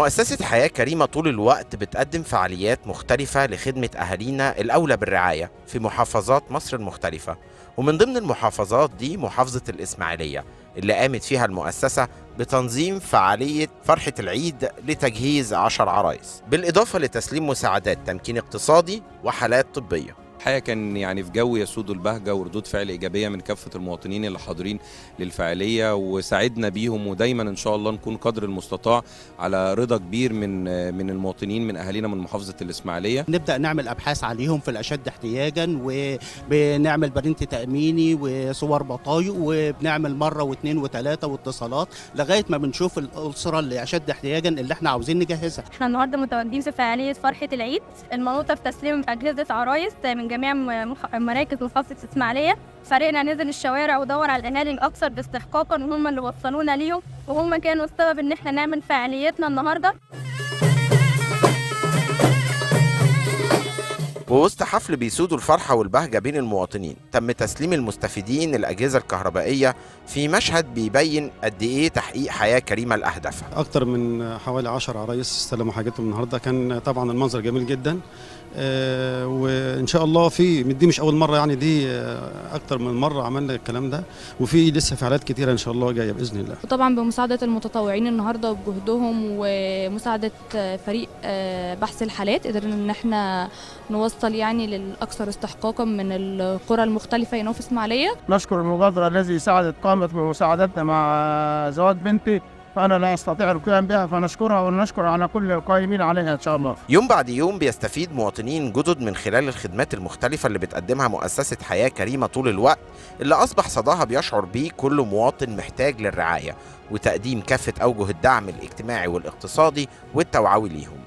مؤسسة حياة كريمة طول الوقت بتقدم فعاليات مختلفة لخدمة أهالينا الأولى بالرعاية في محافظات مصر المختلفة ومن ضمن المحافظات دي محافظة الإسماعيلية اللي قامت فيها المؤسسة بتنظيم فعالية فرحة العيد لتجهيز عشر عرايس بالإضافة لتسليم مساعدات تمكين اقتصادي وحالات طبية الحقيقه كان يعني في جو يسود البهجه وردود فعل ايجابيه من كافه المواطنين اللي حاضرين للفعاليه وساعدنا بيهم ودايما ان شاء الله نكون قدر المستطاع على رضا كبير من من المواطنين من اهالينا من محافظه الاسماعيليه نبدا نعمل ابحاث عليهم في الاشد احتياجا وبنعمل برنت تاميني وصور بطايق وبنعمل مره واثنين وثلاثه واتصالات لغايه ما بنشوف الاسره اللي اشد احتياجا اللي احنا عاوزين نجهزها احنا النهارده متواجدين في فعاليه فرحه العيد المنوطه في تسليم اجهزه عرايس من جميع مح- مراكز محافظه الاسماعيليه فريقنا نزل الشوارع ودور على الاهالي الاكثر باستحقاقا وهم اللي وصلونا ليهم وهم كانوا السبب ان احنا نعمل فعاليتنا النهارده ووسط حفل بيسودوا الفرحة والبهجة بين المواطنين تم تسليم المستفيدين الأجهزة الكهربائية في مشهد بيبين قد إيه تحقيق حياة كريمة لأهدافها اكتر من حوالي 10 عرايس استلموا حاجاتهم النهارده كان طبعا المنظر جميل جدا آه، وان شاء الله في دي مش اول مره يعني دي آه، اكتر من مره عملنا الكلام ده وفي لسه فعاليات كتيره ان شاء الله جايه باذن الله وطبعا بمساعدة المتطوعين النهاردة وبجهدهم ومساعدة فريق بحث الحالات قدرنا ان احنا نوصل يعني للأكثر استحقاقا من القرى المختلفة هنا في إسماعيلية نشكر المبادرة الذي ساعدت قامت بمساعدتنا مع زواج بنتي فأنا لا أستطيع القيام بها فنشكرها ونشكر على كل القائمين عليها إن شاء الله يوم بعد يوم بيستفيد مواطنين جدد من خلال الخدمات المختلفة اللي بتقدمها مؤسسة حياة كريمة طول الوقت اللي أصبح صداها بيشعر بيه كل مواطن محتاج للرعاية وتقديم كافة أوجه الدعم الاجتماعي والاقتصادي والتوعوي ليهم